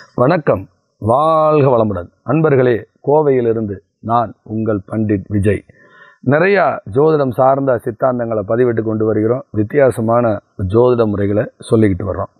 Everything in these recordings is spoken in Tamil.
வணக்கம் வாழ்க வளமுடன் அன்பர்களே கோவையிலிருந்து நான் உங்கள் பண்டிட் விஜய் நிறையா ஜோதிடம் சார்ந்த சித்தாந்தங்களை பதிவிட்டு கொண்டு வருகிறோம் வித்தியாசமான ஜோதிட முறைகளை சொல்லிக்கிட்டு வர்றோம்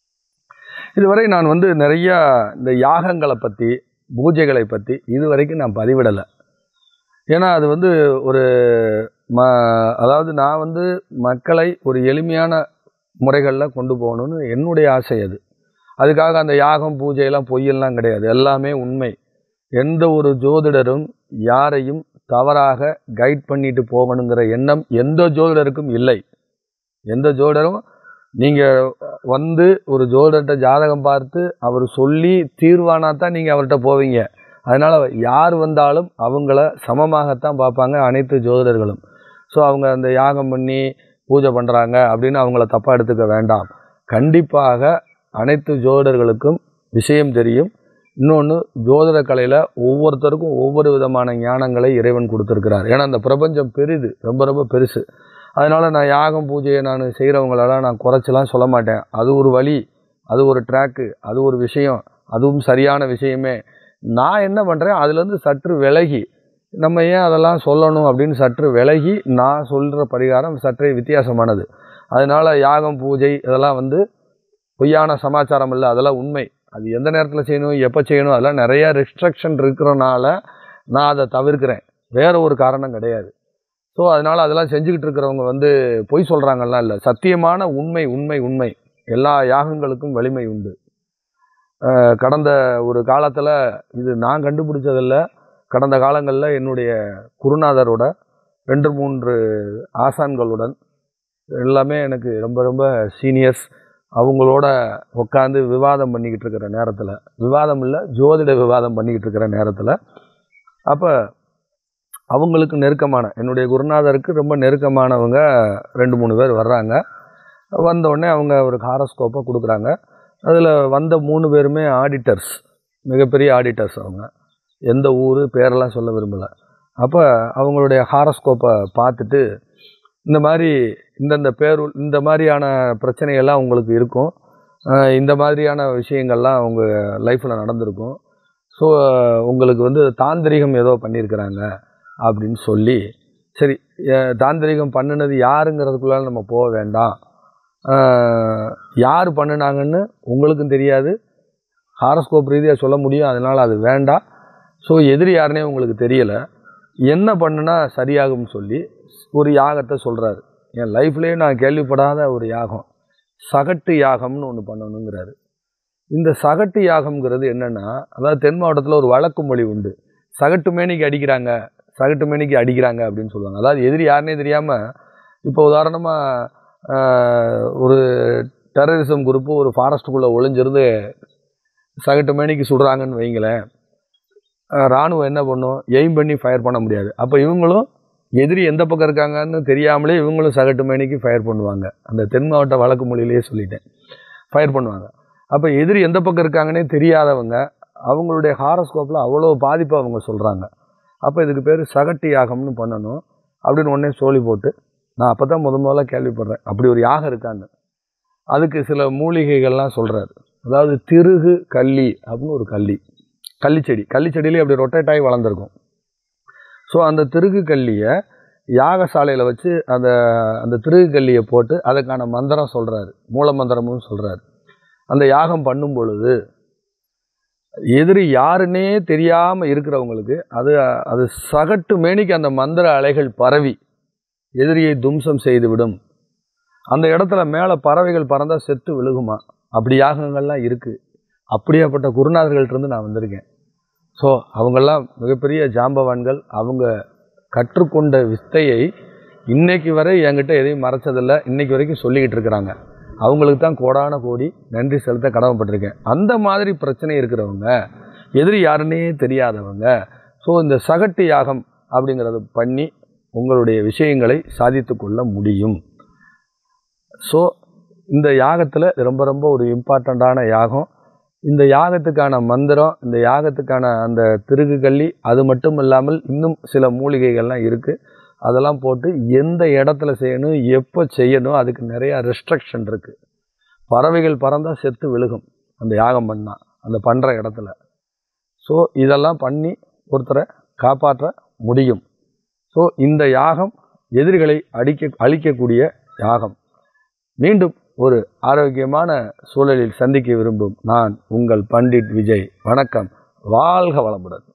இதுவரை நான் வந்து நிறையா இந்த யாகங்களை பற்றி பூஜைகளை பற்றி இதுவரைக்கும் நான் பதிவிடலை ஏன்னா அது வந்து ஒரு ம அதாவது நான் வந்து மக்களை ஒரு எளிமையான முறைகளில் கொண்டு போகணும்னு என்னுடைய ஆசை அது அதுக்காக அந்த யாகம் பூஜையெல்லாம் பொய்யெல்லாம் கிடையாது எல்லாமே உண்மை எந்த ஒரு ஜோதிடரும் யாரையும் தவறாக கைட் பண்ணிட்டு போகணுங்கிற எண்ணம் எந்த ஜோதிடருக்கும் இல்லை எந்த ஜோதிடரும் நீங்கள் வந்து ஒரு ஜோதிடர்கிட்ட ஜாதகம் பார்த்து அவர் சொல்லி தீர்வானா தான் நீங்கள் அவர்கிட்ட போவீங்க அதனால் யார் வந்தாலும் அவங்கள சமமாகத்தான் பார்ப்பாங்க அனைத்து ஜோதிடர்களும் ஸோ அவங்க அந்த யாகம் பண்ணி பூஜை பண்ணுறாங்க அப்படின்னு அவங்கள தப்பாக எடுத்துக்க வேண்டாம் கண்டிப்பாக அனைத்து ஜோதிடர்களுக்கும் விஷயம் தெரியும் இன்னொன்று ஜோதிட கலையில் ஒவ்வொருத்தருக்கும் ஒவ்வொரு விதமான ஞானங்களை இறைவன் கொடுத்துருக்கிறார் ஏன்னா அந்த பிரபஞ்சம் பெரிது ரொம்ப ரொம்ப பெருசு அதனால் நான் யாகம் பூஜையை நான் செய்கிறவங்களெல்லாம் நான் குறைச்சலாம் சொல்ல மாட்டேன் அது ஒரு வழி அது ஒரு ட்ராக்கு அது ஒரு விஷயம் அதுவும் சரியான விஷயமே நான் என்ன பண்ணுறேன் அதுலேருந்து சற்று விலகி நம்ம ஏன் அதெல்லாம் சொல்லணும் அப்படின்னு சற்று விலகி நான் சொல்கிற பரிகாரம் சற்றே வித்தியாசமானது அதனால் யாகம் பூஜை இதெல்லாம் வந்து பொய்யான சமாச்சாரம் இல்லை அதெல்லாம் உண்மை அது எந்த நேரத்தில் செய்யணும் எப்போ செய்யணும் அதெல்லாம் நிறையா ரெஸ்ட்ரிக்ஷன் இருக்கிறனால நான் அதை தவிர்க்கிறேன் வேற ஒரு காரணம் கிடையாது ஸோ அதனால் அதெல்லாம் செஞ்சுக்கிட்டு இருக்கிறவங்க வந்து பொய் சொல்கிறாங்கலாம் இல்லை சத்தியமான உண்மை உண்மை உண்மை எல்லா யாகங்களுக்கும் வலிமை உண்டு அஹ் கடந்த ஒரு காலத்தில் இது நான் கண்டுபிடிச்சதில்ல கடந்த காலங்களில் என்னுடைய குருநாதரோட ரெண்டு மூன்று ஆசான்களுடன் எல்லாமே எனக்கு ரொம்ப ரொம்ப சீனியர்ஸ் அவங்களோட உட்காந்து விவாதம் பண்ணிக்கிட்டு இருக்கிற நேரத்தில் விவாதம் இல்லை ஜோதிட விவாதம் பண்ணிக்கிட்டு இருக்கிற நேரத்தில் அப்போ அவங்களுக்கு நெருக்கமான என்னுடைய குருநாதருக்கு ரொம்ப நெருக்கமானவங்க ரெண்டு மூணு பேர் வர்றாங்க வந்த உடனே அவங்க ஒரு ஹாரஸ்கோப்பை கொடுக்குறாங்க அதில் வந்த மூணு பேருமே ஆடிட்டர்ஸ் மிகப்பெரிய ஆடிட்டர்ஸ் அவங்க எந்த ஊர் பேரெல்லாம் சொல்ல விரும்பலை அப்போ அவங்களுடைய ஹாரஸ்கோப்பை பார்த்துட்டு இந்த மாதிரி இந்தந்த பேர் இந்த மாதிரியான பிரச்சனைகள்லாம் உங்களுக்கு இருக்கும் அஹ் இந்த மாதிரியான விஷயங்கள்லாம் உங்கள் லைஃப்பில் நடந்திருக்கும் ஸோ உங்களுக்கு வந்து தாந்திரிகம் ஏதோ பண்ணியிருக்கிறாங்க அப்படின்னு சொல்லி சரி அஹ் தாந்திரிகம் பண்ணினது யாருங்கிறதுக்குள்ளால நம்ம போக வேண்டாம் அஹ் யார் பண்ணினாங்கன்னு உங்களுக்கும் தெரியாது ஹாரஸ்கோப் ரீதியாக சொல்ல முடியும் அதனால் அது வேண்டாம் ஸோ எதிரி யாருனே உங்களுக்கு தெரியலை என்ன பண்ணுனா சரியாகும்னு சொல்லி ஒரு யாகத்தை சொல்கிறாரு என் லைஃப்லேயே நான் கேள்விப்படாத ஒரு யாகம் சகட்டு யாகம்னு ஒன்று பண்ணணுங்கிறாரு இந்த சகட்டு யாகம்ங்கிறது என்னென்னா அதாவது தென் மாவட்டத்தில் ஒரு வழக்கு மொழி உண்டு சகட்டு மேனிக்கு அடிக்கிறாங்க சகட்டு மேனிக்கு அடிக்கிறாங்க அப்படின்னு சொல்லுவாங்க அதாவது எதிரி யாருனே தெரியாமல் இப்போ உதாரணமாக ஒரு டெரரிசம் குரூப்பு ஒரு ஃபாரஸ்ட்டுக்குள்ளே ஒளிஞ்சிருந்து சகட்டு மேனிக்கு சுடுறாங்கன்னு வைங்களேன் அஹ் ராணுவம் என்ன பண்ணும் எய்ம் பண்ணி ஃபயர் பண்ண முடியாது அப்போ இவங்களும் எதிரி எந்த பக்கம் இருக்காங்கன்னு தெரியாமலே இவங்களும் சகட்டு மேனிக்கு ஃபயர் பண்ணுவாங்க அந்த தென் மாவட்ட வழக்கு மொழியிலேயே சொல்லிட்டேன் ஃபயர் பண்ணுவாங்க அப்போ எதிரி எந்த பக்கம் இருக்காங்கன்னே தெரியாதவங்க அவங்களுடைய ஹாரஸ்கோப்பில் அவ்வளோ பாதிப்பை அவங்க சொல்கிறாங்க அப்போ இதுக்கு பேர் சகட்டு யாகம்னு பண்ணணும் அப்படின்னு உடனே சோழி போட்டு நான் அப்போ தான் முத முதல்ல கேள்விப்படுறேன் அப்படி ஒரு யாகம் இருக்கான்னு அதுக்கு சில மூலிகைகள்லாம் சொல்கிறாரு அதாவது திருகு கள்ளி அப்படின்னு ஒரு கள்ளி கள்ளிச்செடி கள்ளிச்செடியிலே அப்படி ரொட்டேட் ஆகி வளர்ந்துருக்கும் ஸோ அந்த திருகு கல்லியை யாகசாலையில் வச்சு அந்த அந்த திருகு கல்லியை போட்டு அதுக்கான மந்திரம் சொல்கிறாரு மூல மந்திரமும் சொல்கிறாரு அந்த யாகம் பண்ணும் பொழுது எதிரி யாருன்னே தெரியாமல் இருக்கிறவங்களுக்கு அது அது சகட்டு மேனிக்கு அந்த மந்திர அலைகள் பரவி எதிரியை தும்சம் செய்துவிடும் அந்த இடத்துல மேலே பறவைகள் பறந்தால் செத்து விழுகுமா அப்படி யாகங்கள்லாம் இருக்குது அப்படியாப்பட்ட குருநாதர்கள்ட்டிருந்து நான் வந்திருக்கேன் ஸோ அவங்கெல்லாம் மிகப்பெரிய ஜாம்பவான்கள் அவங்க கற்றுக்கொண்ட வித்தையை இன்னைக்கு வரை என்கிட்ட எதையும் மறைச்சதில்லை இன்னைக்கு வரைக்கும் சொல்லிக்கிட்டு இருக்கிறாங்க அவங்களுக்கு தான் கோடான கோடி நன்றி செலுத்த கடமைப்பட்டிருக்கேன் அந்த மாதிரி பிரச்சனை இருக்கிறவங்க எதிரி யாருன்னே தெரியாதவங்க ஸோ இந்த சகட்டு யாகம் அப்படிங்கிறத பண்ணி உங்களுடைய விஷயங்களை சாதித்து கொள்ள முடியும் ஸோ இந்த யாகத்தில் ரொம்ப ரொம்ப ஒரு இம்பார்ட்டண்ட்டான யாகம் இந்த யாகத்துக்கான மந்திரம் இந்த யாகத்துக்கான அந்த திருகு கள்ளி அது மட்டும் இல்லாமல் இன்னும் சில மூலிகைகள்லாம் இருக்குது அதெல்லாம் போட்டு எந்த இடத்துல செய்யணும் எப்போ செய்யணும் அதுக்கு நிறையா ரெஸ்ட்ரிக்ஷன் இருக்குது பறவைகள் பறந்தால் செத்து விழுகும் அந்த யாகம் பண்ணால் அந்த பண்ணுற இடத்துல ஸோ இதெல்லாம் பண்ணி ஒருத்தரை காப்பாற்ற முடியும் ஸோ இந்த யாகம் எதிரிகளை அடிக்க அழிக்கக்கூடிய யாகம் மீண்டும் ஒரு ஆரோக்கியமான சூழலில் சந்திக்க விரும்பும் நான் உங்கள் பண்டிட் விஜய் வணக்கம் வாழ்க வளமுடன்